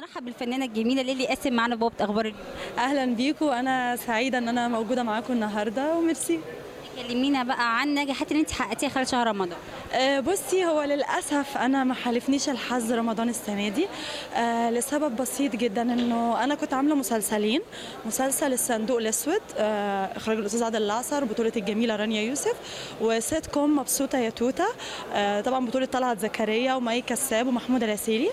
برحب بالفنانه الجميله ليلي قاسم معانا في بوابه اخبار اليوم اهلا بيكم انا سعيده ان انا موجوده معاكم النهارده وميرسي كلمينا بقى عن النجاحات اللي انت حققتيها خلال شهر رمضان أه بصي هو للاسف انا ما حالفنيش الحظ رمضان السنه دي أه لسبب بسيط جدا انه انا كنت عامله مسلسلين مسلسل الصندوق الاسود أه اخراج الاستاذ عادل العصر بطوله الجميله رانيا يوسف وسيت كوم مبسوطه يا توته أه طبعا بطوله طلعت زكريا ومي كساب ومحمود العسيري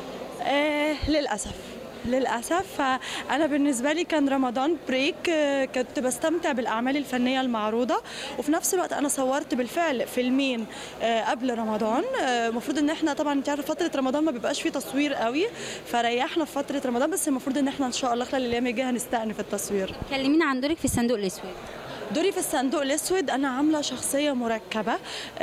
أه للاسف للاسف فانا بالنسبه لي كان رمضان بريك آه، كنت بستمتع بالاعمال الفنيه المعروضه وفي نفس الوقت انا صورت بالفعل فيلمين آه، قبل رمضان آه، المفروض ان احنا طبعا انت عارفه فتره رمضان ما بيبقاش فيه تصوير قوي فريحنا في فتره رمضان بس المفروض ان احنا ان شاء الله خلال الايام الجايه هنستأنف التصوير كلمينا عن دورك في الصندوق الاسود دوري في الصندوق الاسود انا عامله شخصيه مركبه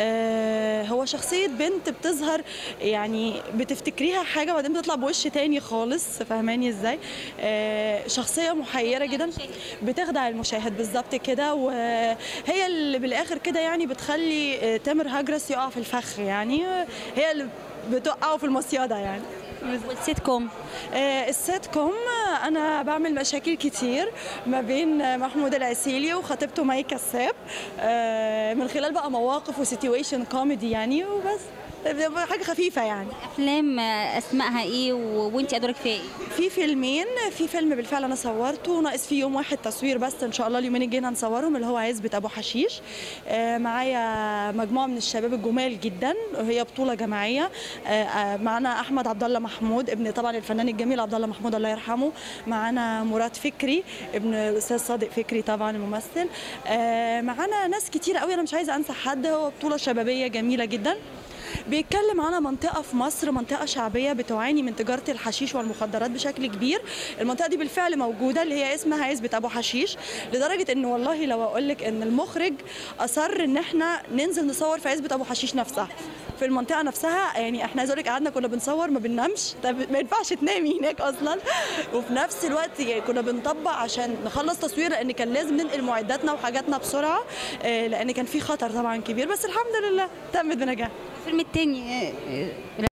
آه هو شخصيه بنت بتظهر يعني بتفتكريها حاجه وبعدين بتطلع بوش تاني خالص فاهماني ازاي آه شخصيه محيره جدا بتخدع المشاهد بالظبط كده وهي اللي بالاخر كده يعني بتخلي آه، تامر هجرس يقع في الفخ يعني آه، هي اللي بتوقعه في المصيده يعني والسيت كوم آه، السيت كوم آه، انا بعمل مشاكل كتير ما بين آه، محمود العسيلي وخطيبته مي كساب آه، من خلال بقى مواقف وسيتويشن كوميدي يعني وبس بتبقى حاجه خفيفه يعني افلام آه، اسمائها ايه و... وانت ادوارك فيها ايه في فيلمين في فيلم بالفعل انا صورته ناقص فيه يوم واحد تصوير بس ان شاء الله اليومين الجايين هنصورهم اللي هو عزبة ابو حشيش آه، معايا مجموعه من الشباب الجمال جدا وهي بطوله جماعيه آه، آه، معانا احمد عبد الله محمود ابن طبعا الفنان الجميل عبد الله محمود الله يرحمه معانا مراد فكري ابن الاستاذ صادق فكري طبعا الممثل آه، معانا ناس كتير قوي انا مش عايزه انسى حد هو بطوله شبابيه جميله جدا بيتكلم على منطقة في مصر منطقة شعبية بتعاني من تجارة الحشيش والمخدرات بشكل كبير المنطقة دي بالفعل موجودة اللي هي اسمها عزبة أبو حشيش لدرجة إن والله لو أقول لك إن المخرج أصر إن إحنا ننزل نصور في عزبة أبو حشيش نفسها في المنطقة نفسها يعني إحنا عايز أقول لك قعدنا كنا بنصور ما بننامش طب ما ينفعش تنامي هناك أصلا وفي نفس الوقت يعني كنا بنطبق عشان نخلص تصوير لأن كان لازم ننقل معداتنا وحاجاتنا بسرعة آه، لأن كان في خطر طبعا كبير بس الحمد لله تمت بنجاح الفيلم التاني آه، آه،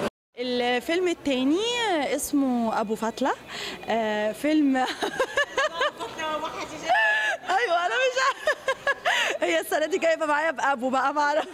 الفيلم التاني اسمه ابو فتله آه فيلم ايوه انا مش عارفة. هي السنه دي جايبه معايا بابو بقى معرف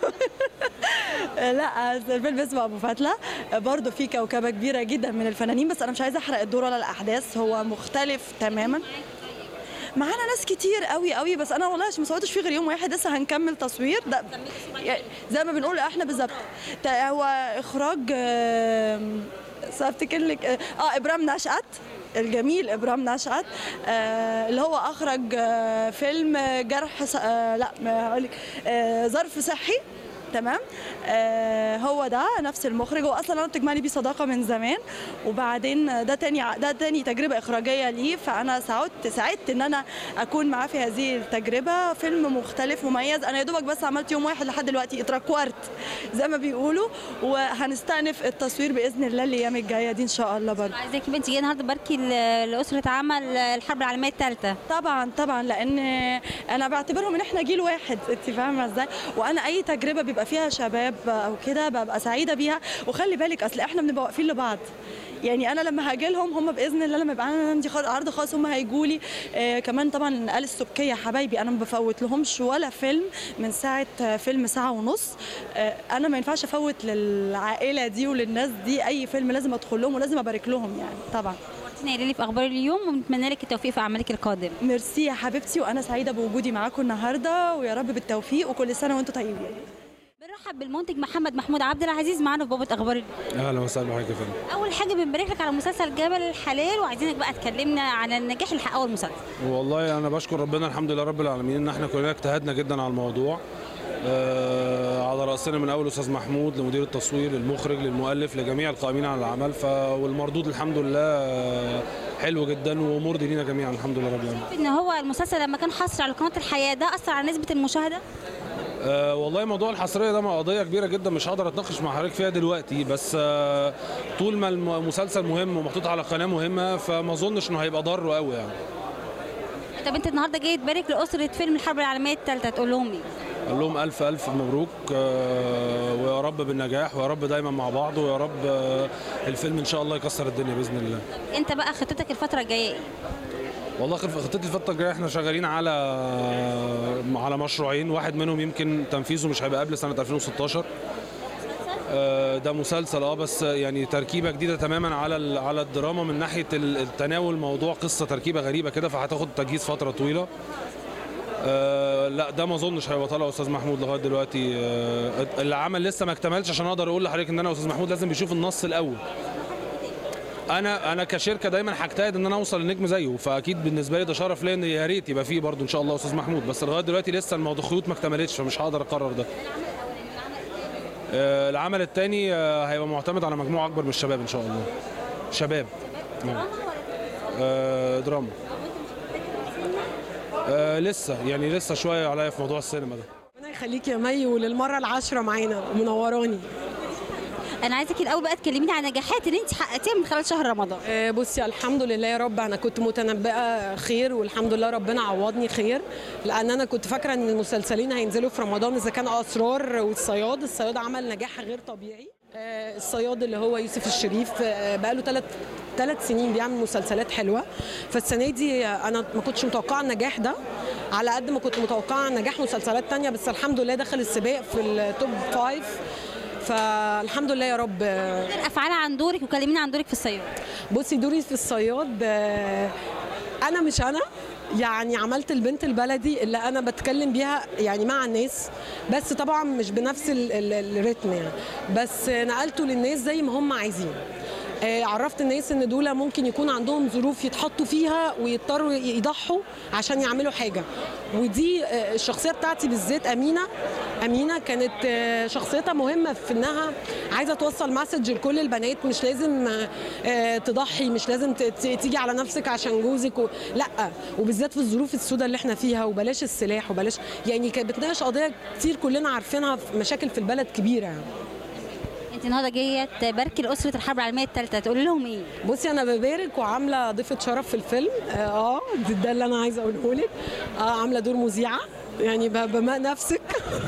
لا الفيلم اسمه ابو فتله برضه في كوكبه كبيره جدا من الفنانين بس انا مش عايزه احرق الدور ولا الاحداث هو مختلف تماما معانا ناس كتير قوي قوي بس انا والله عشان ما صورتش فيه غير يوم واحد لسه هنكمل تصوير ده يعني زي ما بنقول احنا بالظبط تا- هو اخراج آم، بس افتكر لك اه آه، ابرام نشأت الجميل ابرام نشأت آه اللي هو اخرج آه فيلم آه، جرح ص- آه لا ما هقول لك آه ظرف صحي تمام آه هو ده نفس المخرج هو اصلا انا بتجمعني بيه صداقه من زمان وبعدين ده تاني ع- ده تاني تجربه اخراجيه ليه فانا سعدت سعدت ان انا اكون معاه في هذه التجربه فيلم مختلف مميز انا يا دوبك بس عملت يوم واحد لحد دلوقتي اتركورت زي ما بيقولوا وهنستأنف التصوير باذن الله الايام الجايه دي ان شاء الله برضه عايزاكي بنتي جايه النهارده باركي ل- لاسره عمل الحرب العالميه الثالثه طبعا طبعا لان انا بعتبرهم ان احنا جيل واحد انت فاهمه ازاي وانا اي تجربه بيبقى فيها شباب او كده ببقى سعيده بيها وخلي بالك اصل احنا بنبقى واقفين لبعض يعني انا لما هاجي لهم هم باذن الله لما يبقى انا عندي خ- عرض خاص هم هيجوا لي آه كمان طبعا آل السبكيه حبايبي انا ما بفوت لهمش ولا فيلم من ساعه آه، فيلم ساعه ونص آه انا ما ينفعش افوت للعائله دي وللناس دي اي فيلم لازم ادخل لهم ولازم ابارك لهم يعني طبعا نورتينا يا ليلي في اخبار اليوم وبنتمنى لك التوفيق في اعمالك القادمه ميرسي يا حبيبتي وانا سعيده بوجودي معاكم النهارده ويا رب بالتوفيق وكل سنه وانتم طيبين بنرحب بالمنتج محمد محمود عبد العزيز معانا في بوابه اخبار اليوم اهلا وسهلا بحضرتك يا فندم اول حاجه بنبارك لك على مسلسل جبل الحلال وعايزينك بقى تكلمنا عن النجاح اللي حققه المسلسل والله انا بشكر ربنا الحمد لله رب العالمين ان احنا كلنا اجتهدنا جدا على الموضوع آه على راسنا من اول استاذ محمود لمدير التصوير للمخرج للمؤلف لجميع القائمين على العمل ف والمردود الحمد لله آه، حلو جدا ومرضي لينا جميعا الحمد لله رب العالمين ان هو المسلسل لما كان حصر على قناه الحياه ده اثر على نسبه المشاهده آه والله موضوع الحصريه ده قضيه كبيره جدا مش هقدر اتناقش مع حضرتك فيها دلوقتي بس آه طول ما المسلسل مهم ومحطوط على قناه مهمه فما اظنش انه هيبقى ضاره قوي يعني طب انت النهارده جاي تبارك لاسره فيلم الحرب العالميه الثالثه تقول لهم ايه قال لهم الف الف مبروك آه، ويا رب بالنجاح ويا رب دايما مع بعض ويا رب آه، الفيلم ان شاء الله يكسر الدنيا باذن الله انت بقى خطتك الفتره الجايه ايه والله خف- خطتي الفتره الجايه احنا شغالين على على مشروعين واحد منهم يمكن تنفيذه مش هيبقى قبل سنه 2016 آه، ده مسلسل اه بس يعني تركيبه جديده تماما على ال- على الدراما من ناحيه ال- التناول موضوع قصه تركيبه غريبه كده فهتاخد تجهيز فتره طويله آه لا ده ما اظنش هيبقى طالع استاذ محمود لغايه دلوقتي آه العمل لسه ما اكتملش عشان اقدر اقول لحضرتك ان انا واستاذ محمود لازم بيشوف النص الاول انا انا كشركه دايما هجتهد ان انا اوصل لنجم زيه فاكيد بالنسبه لي ده شرف ليا ان يا ريت يبقى فيه برضه ان شاء الله استاذ محمود بس لغايه دلوقتي لسه الموضوع الخيوط ما اكتملتش فمش هقدر اقرر ده آه، العمل الثاني هيبقى معتمد على مجموعه اكبر من الشباب ان شاء الله شباب آه. آه، دراما آه لسه يعني لسه شويه عليا في موضوع السينما ده ربنا يخليك يا مي وللمره العاشره معانا منوراني انا عايزاكي الاول بقى تكلميني عن النجاحات اللي انت حققتيها من خلال شهر رمضان آه، بصي الحمد لله يا رب انا كنت متنبئه خير والحمد لله ربنا عوضني خير لان انا كنت فاكره ان المسلسلين هينزلوا في رمضان اذا كان اسرار والصياد الصياد عمل نجاح غير طبيعي آه، الصياد اللي هو يوسف الشريف آه، بقاله ثلاث ثلاث سنين بيعمل مسلسلات حلوه فالسنه دي آه، انا ما كنتش متوقعه النجاح ده على قد ما كنت متوقعه نجاح مسلسلات تانية بس الحمد لله دخل السباق في التوب فايف فالحمد لله يا رب آه، افعال عن دورك وكلميني عن دورك في الصياد بصي دوري في الصياد آه، انا مش انا يعني عملت البنت البلدي اللي انا بتكلم بيها يعني مع الناس بس طبعا مش بنفس ال- ال- الريتم يعني بس نقلته للناس زي ما هم عايزين آه، عرفت الناس ان دول ممكن يكون عندهم ظروف يتحطوا فيها ويضطروا يضحوا عشان يعملوا حاجه ودي آه، الشخصيه بتاعتي بالذات امينه امينه كانت آه، شخصيتها مهمه في انها عايزه توصل مسج لكل البنات مش لازم آه، آه، تضحي مش لازم ت- ت- تيجي على نفسك عشان جوزك و... لا وبالذات في الظروف السوداء اللي احنا فيها وبلاش السلاح وبلاش يعني كانت بتناقش قضيه كتير كلنا عارفينها في مشاكل في البلد كبيره يعني. انت النهارده جايه تباركي لاسره الحرب العالميه الثالثه تقولي لهم ايه بصي انا ببارك وعامله ضيفه شرف في الفيلم اه آه، ده- ده اللي انا عايزه اقوله لك اه عامله دور مذيعه يعني ب- بماء نفسك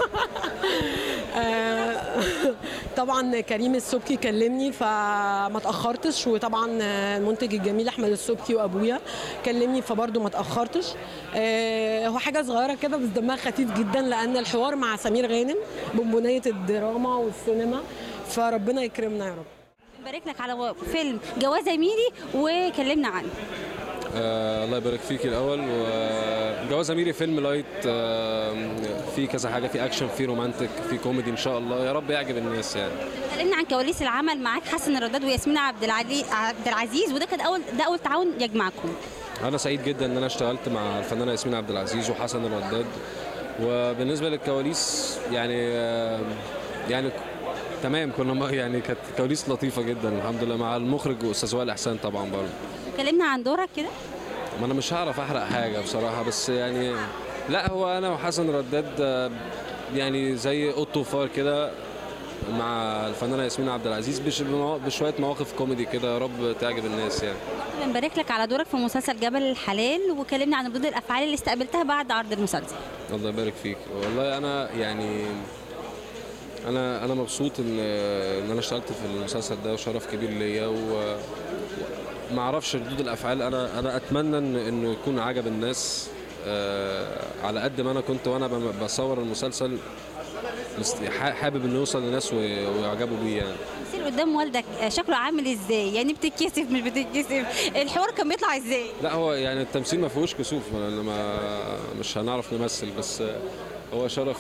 آه، طبعا كريم السبكي كلمني فما تاخرتش وطبعا آه، المنتج الجميل احمد السبكي وابويا كلمني فبرضه ما تاخرتش آه، هو حاجه صغيره كده بس دمها خفيف جدا لان الحوار مع سمير غانم بنبنيه الدراما والسينما فربنا يكرمنا يا رب بارك لك على فيلم جوازه ميري وكلمنا عنه آه الله يبارك فيك الاول وجواز اميري فيلم لايت آه في كذا حاجه في اكشن في رومانتك في كوميدي ان شاء الله يا رب يعجب الناس يعني كلمنا عن كواليس العمل معاك حسن الرداد وياسمين عبد العلي عبد العزيز وده كان اول ده اول تعاون يجمعكم انا سعيد جدا ان انا اشتغلت مع الفنانه ياسمين عبد العزيز وحسن الرداد وبالنسبه للكواليس يعني آه يعني تمام كنا ما- يعني كانت كواليس لطيفه جدا الحمد لله مع المخرج واستاذ وائل احسان طبعا برضه كلمنا عن دورك كده ما انا مش هعرف احرق حاجه بصراحه بس يعني لا هو انا وحسن رداد آه، يعني زي اوضه وفار كده مع الفنانه ياسمين عبد العزيز بش- بموا- بشويه مواقف كوميدي كده يا رب تعجب الناس يعني بنبارك لك على دورك في مسلسل جبل الحلال وكلمنا عن ردود الافعال اللي استقبلتها بعد عرض المسلسل الله يبارك فيك والله انا يعني انا انا مبسوط ان ان انا اشتغلت في المسلسل ده وشرف كبير ليا و ما اعرفش ردود الافعال انا انا اتمنى ان انه يكون عجب الناس آه، على قد ما انا كنت وانا بم- بصور المسلسل مست- ح- حابب انه يوصل للناس وي- ويعجبوا بيه يعني تمثيل قدام والدك شكله عامل ازاي يعني بتتكسف مش بتتكسف الحوار كان بيطلع ازاي لا هو يعني التمثيل ما فيهوش كسوف ما ما مش هنعرف نمثل بس هو شرف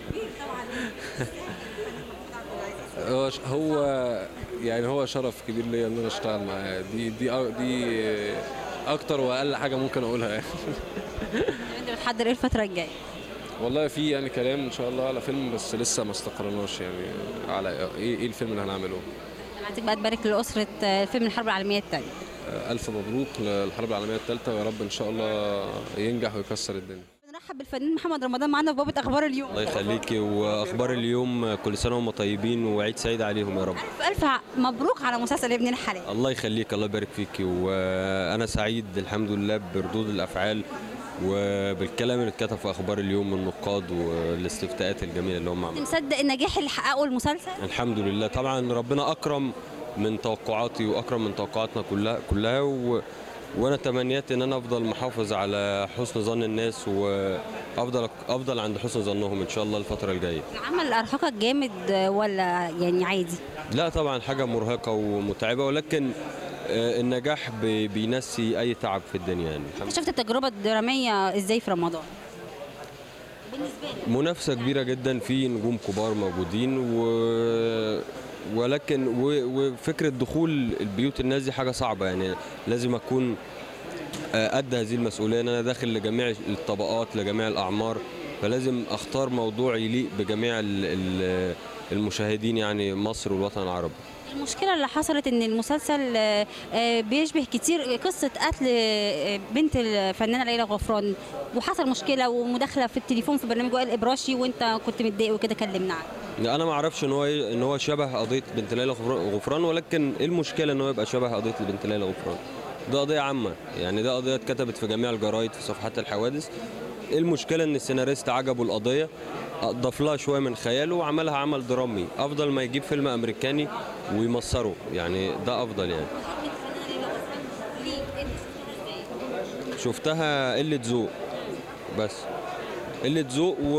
هو ش- هو يعني هو شرف كبير ليا ان انا اشتغل معاه دي دي أ- دي اكتر واقل حاجه ممكن اقولها يعني انت بتحضر ايه الفتره الجايه والله في يعني كلام ان شاء الله على فيلم بس لسه ما استقرناش يعني على ايه ايه الفيلم اللي هنعمله انا عايزك بقى تبارك لاسره آه، فيلم الحرب العالميه الثانيه الف مبروك للحرب العالميه الثالثه ويا رب ان شاء الله ينجح ويكسر الدنيا بنرحب بالفنان محمد رمضان معانا في بابه اخبار اليوم الله يخليكي واخبار اليوم كل سنه وهم طيبين وعيد سعيد عليهم يا رب الف الف ع- مبروك على مسلسل ابن الحلال الله يخليك الله يبارك فيكي وانا سعيد الحمد لله بردود الافعال وبالكلام اللي اتكتب في اخبار اليوم من النقاد والاستفتاءات الجميله اللي هم انت عملوها مصدق النجاح اللي حققه المسلسل الحمد لله طبعا ربنا اكرم من توقعاتي واكرم من توقعاتنا كلها كلها و... وانا تمنيت ان انا افضل محافظ على حسن ظن الناس وافضل افضل عند حسن ظنهم ان شاء الله الفتره الجايه العمل ارهقك جامد ولا يعني عادي لا طبعا حاجه مرهقه ومتعبه ولكن آه، النجاح بي- بينسي اي تعب في الدنيا يعني الحمد شفت التجربه الدراميه ازاي في رمضان بالنسبه لي منافسة كبيرة جدا في نجوم كبار موجودين و... ولكن و... وفكرة دخول البيوت الناس دي حاجة صعبة يعني لازم أكون آه، قد هذه المسؤولية إن أنا داخل لجميع الطبقات لجميع الأعمار فلازم أختار موضوع يليق بجميع ال... ال- المشاهدين يعني مصر والوطن العربي المشكله اللي حصلت ان المسلسل آه، آه، بيشبه كتير قصه قتل آه، بنت الفنانه ليلى غفران وحصل مشكله ومداخله في التليفون في برنامج وائل ابراشي وانت كنت متضايق وكده كلمنا عنه انا ما اعرفش ان هو إيه- ان هو شبه قضيه بنت ليلى غفر- غفران ولكن ايه المشكله ان هو يبقى شبه قضيه بنت ليلى غفران ده قضيه عامه يعني ده قضيه اتكتبت في جميع الجرايد في صفحات الحوادث ايه المشكله ان السيناريست عجبه القضيه اضاف لها شويه من خياله وعملها عمل درامي افضل ما يجيب فيلم امريكاني ويمصره يعني ده افضل يعني شفتها قله ذوق بس قله ذوق و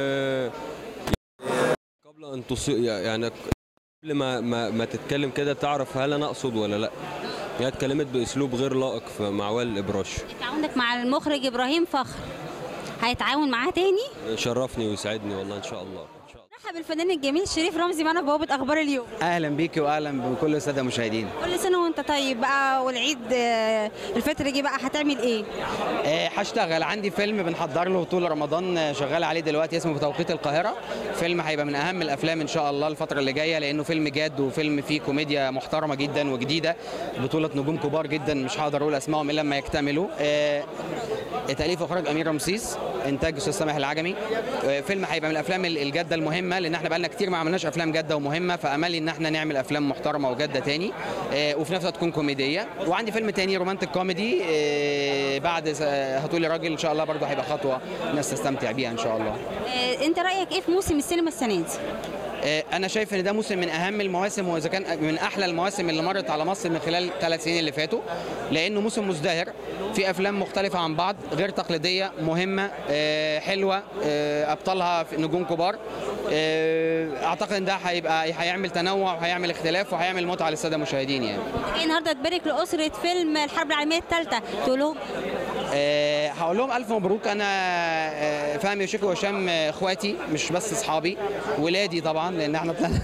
قبل ان تصي يعني قبل ما ما, ما تتكلم كده تعرف هل انا اقصد ولا لا هي اتكلمت باسلوب غير لائق في- مع وائل الابراش تعاونك مع المخرج ابراهيم فخر هيتعاون معاه تاني شرفني ويسعدني والله ان شاء الله ان شاء الله رحب بالفنان الجميل شريف رمزي معانا في بوابه اخبار اليوم اهلا بيكي واهلا بكل الساده المشاهدين كل سنه وانت طيب بقى والعيد آه، الفطر جه بقى هتعمل ايه آه، هشتغل عندي فيلم بنحضر له طول رمضان آه، شغال عليه دلوقتي اسمه بتوقيت القاهره فيلم هيبقى من اهم الافلام ان شاء الله الفتره اللي جايه لانه فيلم جاد وفيلم فيه كوميديا محترمه جدا وجديده بطوله نجوم كبار جدا مش هقدر اقول اسمائهم الا لما يكتملوا آه، تاليف واخراج امير رمسيس انتاج استاذ سامح العجمي آه، فيلم هيبقى من الافلام الجاده المهمه لان احنا بقالنا كتير ما عملناش افلام جاده ومهمه فاملي ان احنا نعمل افلام محترمه وجاده تاني آه، وفي نفس الوقت تكون كوميديه وعندي فيلم تاني رومانتك كوميدي آه، بعد س- هتقولي راجل ان شاء الله برضه هيبقى خطوه الناس تستمتع بيها ان شاء الله آه، انت رايك ايه في موسم السينما السنه دي آه، انا شايف ان ده موسم من اهم المواسم واذا كان من احلى المواسم اللي مرت على مصر من خلال ثلاث سنين اللي فاتوا لانه موسم مزدهر في افلام مختلفه عن بعض غير تقليديه مهمه آه، حلوه آه، ابطالها في نجوم كبار آه، اعتقد ان ده هيبقى هيعمل تنوع وهيعمل اختلاف وهيعمل متعه للساده المشاهدين يعني جاي النهارده تبارك لاسره فيلم الحرب العالميه الثالثه تقول لهم آه، هقول لهم الف مبروك انا آه، فهمي وشيكو وهشام آه، اخواتي مش بس اصحابي ولادي طبعا لان احنا طلعنا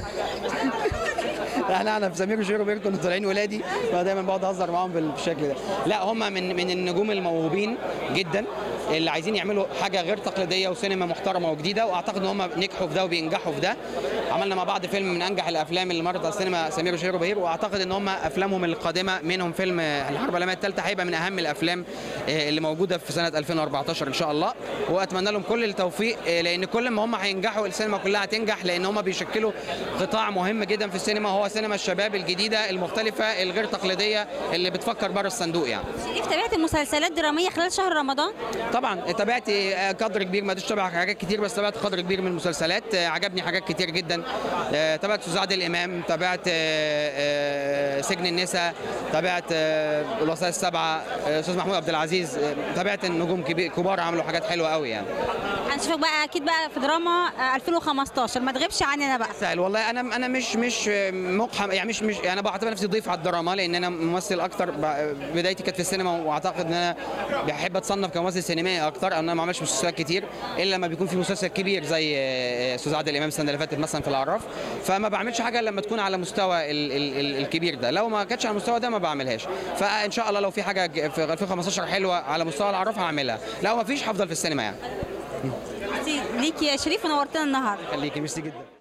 احنا انا في سمير وشير وبير كنا طالعين ولادي فدايما بقعد اهزر معاهم بالشكل ده لا هم من من النجوم الموهوبين جدا اللي عايزين يعملوا حاجه غير تقليديه وسينما محترمه وجديده واعتقد ان هم نجحوا في ده وبينجحوا في ده عملنا مع بعض فيلم من انجح الافلام اللي مرت على السينما سمير وشير وبهير واعتقد ان هم افلامهم القادمه منهم فيلم الحرب العالميه الثالثه هيبقى من اهم الافلام آه، اللي موجوده في سنه 2014 ان شاء الله واتمنى لهم كل التوفيق آه، لان كل ما هم هينجحوا السينما كلها هتنجح لان هم بيشكلوا قطاع مهم جدا في السينما هو سينما الشباب الجديده المختلفه الغير تقليديه اللي بتفكر بره الصندوق يعني شريف تابعت مسلسلات دراميه خلال شهر رمضان طبعا تابعت آه، قدر كبير ما تابع حاجات كتير بس تابعت قدر كبير من المسلسلات آه، عجبني حاجات كتير جدا آه، تابعت استاذ عادل امام تابعت آه، آه، سجن النساء تابعت آه، الوصايا السبعه آه، استاذ محمود عبد العزيز آه، تابعت النجوم كبير كبار عملوا حاجات حلوه قوي يعني هنشوفك بقى اكيد بقى في دراما آه، 2015 ما تغيبش عننا بقى سهل والله انا انا مش مش مقحم يعني مش مش انا بعتبر نفسي ضيف على الدراما لان انا ممثل اكتر ب- بدايتي كانت في السينما واعتقد ان انا بحب اتصنف كممثل سينمائي اكتر انا ما عملش مسلسلات كتير الا لما بيكون في مسلسل كبير زي آه، استاذ عادل امام السنه اللي فاتت مثلا في العراف فما بعملش حاجه لما تكون على مستوى ال ال ال الكبير ده لو ما كانتش على المستوى ده ما بعملهاش فان شاء الله لو في حاجه ج- في 2015 حلوه على مستوى العراف هعملها لو ما فيش هفضل في السينما يعني ليكي يا شريف ونورتنا النهارده خليكي ميرسي جدا